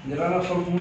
ಜರ ಸ್ವಲ್ಪ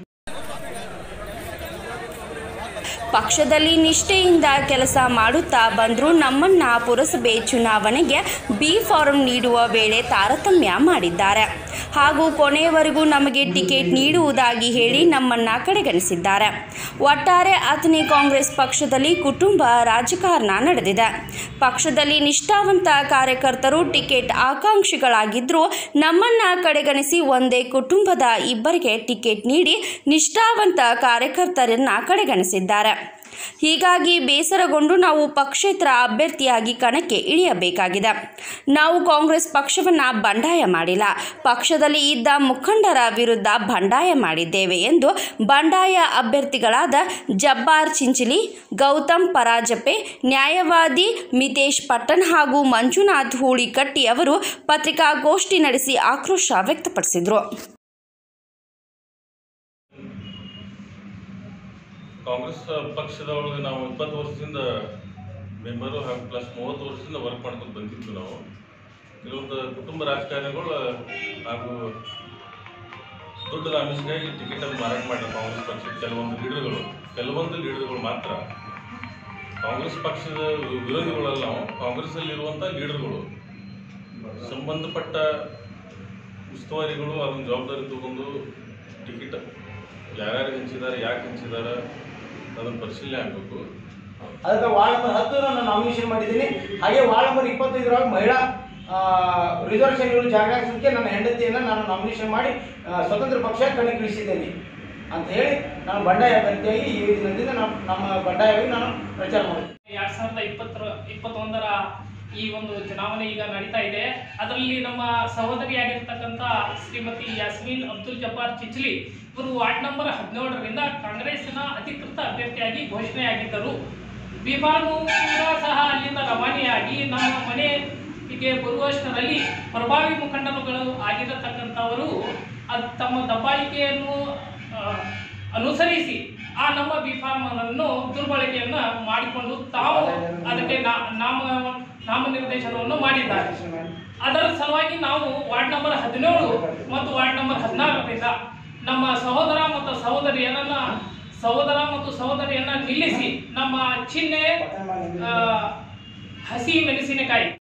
ಪಕ್ಷದಲ್ಲಿ ನಿಷ್ಠೆಯಿಂದ ಕೆಲಸ ಮಾಡುತ್ತಾ ಬಂದರೂ ನಮ್ಮನ್ನ ಪುರಸಭೆ ಚುನಾವಣೆಗೆ ಬಿ ಫಾರಂ ನೀಡುವ ವೇಳೆ ತಾರತಮ್ಯ ಮಾಡಿದ್ದಾರೆ ಹಾಗೂ ಕೊನೆಯವರೆಗೂ ನಮಗೆ ಟಿಕೆಟ್ ನೀಡುವುದಾಗಿ ಹೇಳಿ ನಮ್ಮನ್ನ ಕಡೆಗಣಿಸಿದ್ದಾರೆ ಒಟ್ಟಾರೆ ಅಥಣಿ ಕಾಂಗ್ರೆಸ್ ಪಕ್ಷದಲ್ಲಿ ಕುಟುಂಬ ರಾಜಕಾರಣ ನಡೆದಿದೆ ಪಕ್ಷದಲ್ಲಿ ನಿಷ್ಠಾವಂತ ಕಾರ್ಯಕರ್ತರು ಟಿಕೆಟ್ ಆಕಾಂಕ್ಷಿಗಳಾಗಿದ್ದರೂ ನಮ್ಮನ್ನ ಕಡೆಗಣಿಸಿ ಒಂದೇ ಕುಟುಂಬದ ಇಬ್ಬರಿಗೆ ಟಿಕೆಟ್ ನೀಡಿ ನಿಷ್ಠಾವಂತ ಕಾರ್ಯಕರ್ತರನ್ನ ಕಡೆಗಣಿಸಿದ್ದಾರೆ ಹೀಗಾಗಿ ಬೇಸರಗೊಂಡು ನಾವು ಪಕ್ಷೇತರ ಅಭ್ಯರ್ಥಿಯಾಗಿ ಕಣಕ್ಕೆ ಇಳಿಯಬೇಕಾಗಿದೆ ನಾವು ಕಾಂಗ್ರೆಸ್ ಪಕ್ಷವನ್ನ ಬಂಡಾಯ ಮಾಡಿಲ್ಲ ಪಕ್ಷದಲ್ಲಿ ಇದ್ದ ಮುಖಂಡರ ವಿರುದ್ಧ ಬಂಡಾಯ ಮಾಡಿದ್ದೇವೆ ಎಂದು ಬಂಡಾಯ ಅಭ್ಯರ್ಥಿಗಳಾದ ಜಬ್ಬಾರ್ ಚಿಂಚಲಿ ಗೌತಮ್ ಪರಾಜಪೆ ನ್ಯಾಯವಾದಿ ಮಿತೇಶ್ ಪಟ್ಟಣ್ ಹಾಗೂ ಮಂಜುನಾಥ್ ಹೂಳಿಕಟ್ಟಿ ಅವರು ಪತ್ರಿಕಾಗೋಷ್ಠಿ ನಡೆಸಿ ಆಕ್ರೋಶ ವ್ಯಕ್ತಪಡಿಸಿದರು ಕಾಂಗ್ರೆಸ್ ಪಕ್ಷದ ಒಳಗೆ ನಾವು ಇಪ್ಪತ್ತು ವರ್ಷದಿಂದ ಮೆಂಬರು ಹಾಗೂ ಪ್ಲಸ್ ಮೂವತ್ತು ವರ್ಷದಿಂದ ವರ್ಕ್ ಮಾಡ್ಕೊಂಡು ಬಂದಿದ್ವಿ ನಾವು ಕೆಲವೊಂದು ಕುಟುಂಬ ರಾಜಕಾರಣಿಗಳು ಹಾಗೂ ದುಡ್ಡು ಆಮಿಷಗಾಗಿ ಟಿಕೆಟನ್ನು ಮಾರಾಟ ಮಾಡಿದ ಕಾಂಗ್ರೆಸ್ ಪಕ್ಷದ ಕೆಲವೊಂದು ಲೀಡರ್ಗಳು ಕೆಲವೊಂದು ಲೀಡರ್ಗಳು ಮಾತ್ರ ಕಾಂಗ್ರೆಸ್ ಪಕ್ಷದ ವಿರೋಧಿಗಳಲ್ಲ ನಾವು ಕಾಂಗ್ರೆಸ್ಸಲ್ಲಿರುವಂಥ ಲೀಡರ್ಗಳು ಸಂಬಂಧಪಟ್ಟ ಉಸ್ತುವಾರಿಗಳು ಅದನ್ನ ಜವಾಬ್ದಾರಿ ತಗೊಂಡು ಟಿಕೆಟ್ ಯಾರ್ಯಾರು ಹಂಚಿದ್ದಾರೆ ಯಾಕೆ ಹಂಚಿದ್ದಾರೆ ಅದನ್ನು ಪರಿಶೀಲನೆ ಆಗಬೇಕು ಅದಕ್ಕೆ ವಾರ್ಡ್ ನಂಬರ್ ಹತ್ತು ನಾನು ನಾಮಿನೇಷನ್ ಮಾಡಿದ್ದೀನಿ ಹಾಗೆ ವಾರ್ಡ್ ನಂಬರ್ ಇಪ್ಪತ್ತೈದರೊಳಗೆ ಮಹಿಳಾ ರಿಸರ್ವೇಷನ್ ಇರುವ ಜಾಗಕ್ಕೆ ನನ್ನ ಹೆಂಡತಿಯನ್ನು ನಾನು ನಾಮಿನೇಷನ್ ಮಾಡಿ ಆ, ಸ್ವತಂತ್ರ ಪಕ್ಷ ಕಣಕ್ಕಿಳಿಸಿದ್ದೇನೆ ಅಂತ ಹೇಳಿ ನಾನು ಬಂಡಾಯ ಅಭ್ಯರ್ಥಿಯಾಗಿ ಈ ದಿನದಿಂದ ನಮ್ಮ ನಮ್ಮ ಬಂಡಾಯವಾಗಿ ನಾನು ಪ್ರಚಾರ ಮಾಡ್ತೀನಿ ಎರಡ್ ಸಾವಿರದ ಇಪ್ಪತ್ತರ ಇಪ್ಪತ್ತೊಂದರ ಈ ಒಂದು ಚುನಾವಣೆ ಈಗ ನಡೀತಾ ಇದೆ ಅದರಲ್ಲಿ ನಮ್ಮ ಸಹೋದರಿಯಾಗಿರ್ತಕ್ಕಂಥ ಶ್ರೀಮತಿ ಯಾಸ್ಮೀನ್ ಅಬ್ದುಲ್ ಜಬ್ಬಾರ್ ಚಿಚ್ಲಿ ಇವರು ವಾರ್ಡ್ ನಂಬರ್ ಹದಿನೇಳರಿಂದ ಕಾಂಗ್ರೆಸ್ನ ಅಧಿಕೃತ ಅಭ್ಯರ್ಥಿಯಾಗಿ ಘೋಷಣೆಯಾಗಿದ್ದರು ಬಿಫಾರ್ಮು ಕೂಡ ಸಹ ಅಲ್ಲಿಂದ ರವಾನೆಯಾಗಿ ನಮ್ಮ ಮನೆಗೆ ಬರುವಷ್ಟರಲ್ಲಿ ಪ್ರಭಾವಿ ಮುಖಂಡರುಗಳು ಆಗಿರತಕ್ಕಂಥವರು ಅದು ತಮ್ಮ ದಬ್ಬಾಳಿಕೆಯನ್ನು ಆ, ಅನುಸರಿಸಿ ಆ ನಮ್ಮ ಬಿ ಅನ್ನು ದುರ್ಬಳಕೆಯನ್ನ ಮಾಡಿಕೊಂಡು ತಾವು ಅದಕ್ಕೆ ನಾ- ನಾಮ ನಾಮನಿರ್ದೇಶನವನ್ನು ಮಾಡಿದ್ದಾರೆ ಅದರ ಸಲುವಾಗಿ ನಾವು ವಾರ್ಡ್ ನಂಬರ್ ಹದಿನೇಳು ಮತ್ತು ವಾರ್ಡ್ ನಂಬರ್ ಹದಿನಾರರಿಂದ ನಮ್ಮ ಸಹೋದರ ಮತ್ತು ಸಹೋದರಿಯರನ್ನ ಸಹೋದರ ಮತ್ತು ಸಹೋದರಿಯನ್ನ ನಿಲ್ಲಿಸಿ ನಮ್ಮ ಚಿಹ್ನೆ ಆ, ಹಸಿ ಮೆಣಸಿನಕಾಯಿ